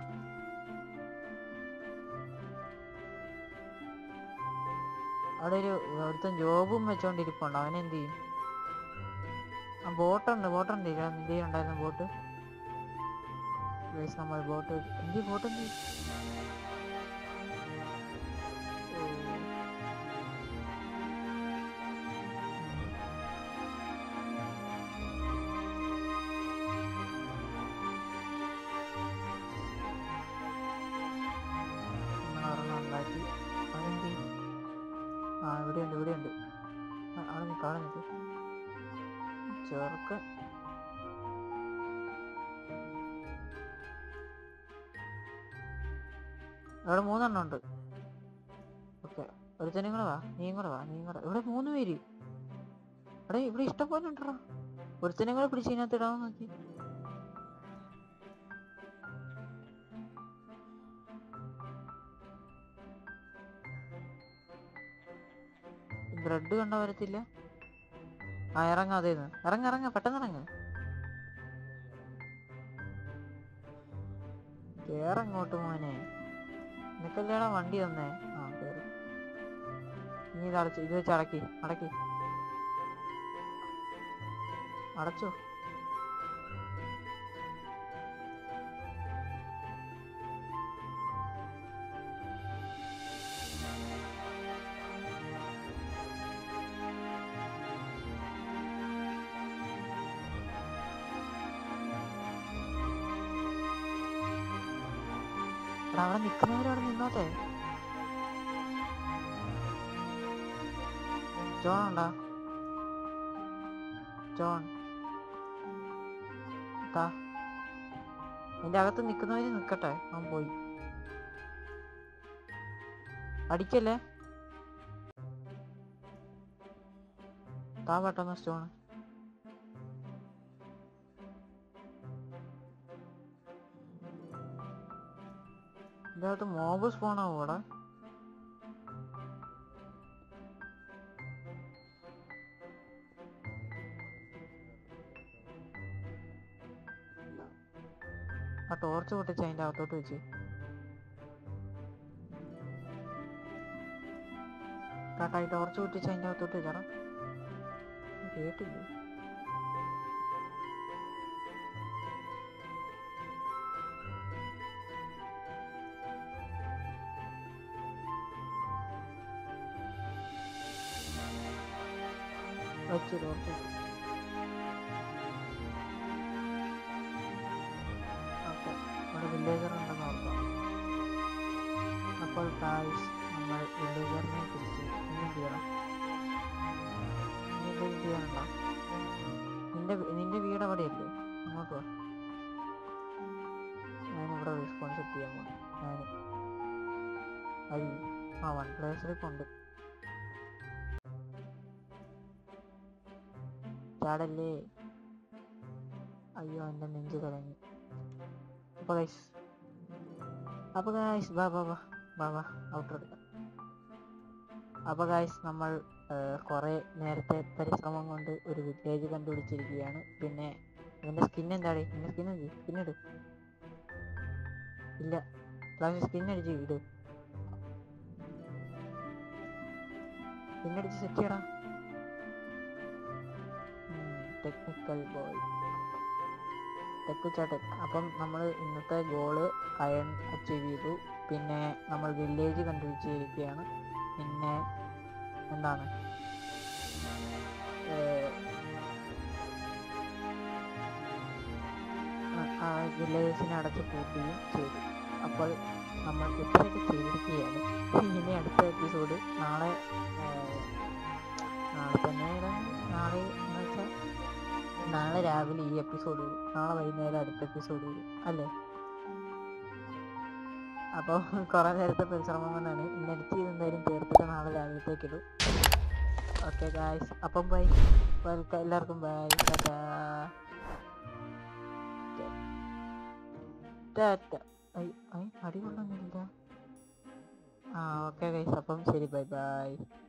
അവിടെ ഒരു ഒരുത്തൻ ജോബും വെച്ചോണ്ടിരിപ്പുണ്ട് അവനെന്ത് ചെയ്യും ആ ബോട്ടുണ്ട് ബോട്ടുണ്ട് നിന്റെ ഉണ്ടായിരുന്ന ബോട്ട് ഗൈസ് നമ്മൾ ബോട്ട് എന്തി ബോട്ട് എന്തി നമ്മളൊരെണ്ണം ഉണ്ടാക്കി അതെന്തി ആ ഇവിടെയുണ്ട് ഇവിടെയുണ്ട് ആ, അവിടെ നിൽക്ക് അവിടെ നിൽക്ക് ചെറുക്കൻ അവിടെ മൂന്നെണ്ണം ഉണ്ട് ഓക്കെ ഒരുത്തനും കൂടെ വാ നീയും കൂടെ വാ നീയും കൂടെ ഇവിടെ മൂന്ന് പേര് ഇവിടെ ഇവിടെ ഇഷ്ടം പോലെ ഉണ്ടോ ഒരുത്തനും കൂടെ പിടിച്ച് ഇതിനകത്ത് ഇടാൻ നോക്കി ബ്രെഡ് കണ്ട വരത്തില്ല ആ ഇറങ്ങാതെ ഇറങ്ങ ഇറങ്ങ പെട്ടെന്ന് ഇറങ്ങ കേറങ്ങോട്ട് മോനെ നിനക്കല്ലേടാ വണ്ടി തന്നേ ആ കേറി ഇനി ഇത് അടച്ചു ഇത് വെച്ച് അടക്കി അടക്കി അടച്ചോ എടാ അവിടെ നിക്കുന്നവര് അവിടെ നിന്നോട്ടെ ജോൺ ഉണ്ടാ ജോൺ താ എന്റെ അകത്ത് നിക്കുന്നവര് നിക്കട്ടെ അവൻ പോയി അടിക്കല്ലേ താ പെട്ടെന്ന് സ്റ്റോൺ ഇതിന്റെ അകത്ത് മോബ് സ്പോൺ ആവും ഇവിടെ ആ ടോർച്ച് പൊട്ടിച്ച് അതിന്റെ അകത്തോട്ട് വെച്ച് കാട്ടാ ഈ ടോർച്ച് പൊട്ടിച്ച് അതിന്റെ അകത്തോട്ട് വെച്ചാടാ കേട്ടില്ലേ വെച്ച് ടോർച്ച് ഓക്കെ ഇവിടെ വില്ലേജർ ഉണ്ടെന്ന് ഓർക്കാം അപ്പോൾ ഗായ്സ് നമ്മൾ വില്ലേജറിനെ കുറിച്ച് ഇനി എന്ത് ചെയ്യണം ഇനി എന്തെങ്കിലും ചെയ്യാനുണ്ടോ നിന്റെ വി- നിന്റെ വീട് എവിടെയല്ലേ അങ്ങോട്ട് വാ ഞാനിവിടെ റെസ്പോൺസിബിലിറ്റി ചെയ്യാൻ പോകണം ഞാൻ അരി ആ വൺ പ്ലേസ് ട്രിപ്പ് ഉണ്ട് ചാടല്ലേ അയ്യോ എൻ്റെ നെഞ്ച് കലങ്ങി അപ്പോൾ ഗൈസ് അപ്പോൾ ഗൈസ് ബാ ബാ ബാ ബാ ബാ ഔട്ടർ എടുക്കാം അപ്പോൾ ഗൈസ് നമ്മൾ കുറേ നേരത്തെ പരിശ്രമം കൊണ്ട് ഒരു വില്ലേജ് കണ്ടുപിടിച്ചിരിക്കുകയാണ് പിന്നെ ഇവൻ്റെ സ്കിൻ എന്താടി ഇവൻ്റെ സ്കിൻ എന്ത് സ്കിൻ ഇട് ഇല്ല ക്ലാസ് സ്കിൻ അടിച്ച് ഇട് സ്കിൻ അടിച്ച് സെറ്റ് ചെയ്യടാ ടെക്നിക്കൽ ബോയ് ടെക് അപ്പം നമ്മൾ ഇന്നത്തെ ഗോള് അയൺ അച്ചീവ് ചെയ്തു പിന്നെ നമ്മൾ വില്ലേജ് കണ്ടുപിടിച്ചിരിക്കുകയാണ് പിന്നെ എന്താണ് ഏർ, ആ- ആ വില്ലേജിനെ അടച്ച് പൂട്ടുകയും ചെയ്തു അപ്പോൾ നമ്മൾ ഇത്രയൊക്കെ ചെയ്തിരിക്കുകയാണ് ഇനി അടുത്ത എപ്പിസോഡ് നാളെ ഏർ, നാളെ തന്നെ ഇടാൻ നാളെ എന്ന് വെച്ചാൽ നാളെ രാവിലെ ഈ എപ്പിസോഡ് വരും നാളെ വൈകുന്നേരം അടുത്ത എപ്പിസോഡ് വരും അല്ലേ അപ്പോൾ കുറേ നേരത്തെ പരിശ്രമം കൊണ്ടാണ് ഇന്ന് എഡിറ്റ് ചെയ്ത് എന്തായാലും തീർത്തിട്ട് നാളെ രാവിലത്തേക്ക് ഇടും ഓക്കെ ഗായ്സ് അപ്പം ബൈ വെൽക്കം എല്ലാവർക്കും ബൈ ടാറ്റാ ടാറ്റ ഐ ഐ അടി കൊള്ളുന്നില്ല ആ ഓക്കെ ഗൈസ് അപ്പം ശരി ബൈ ബൈ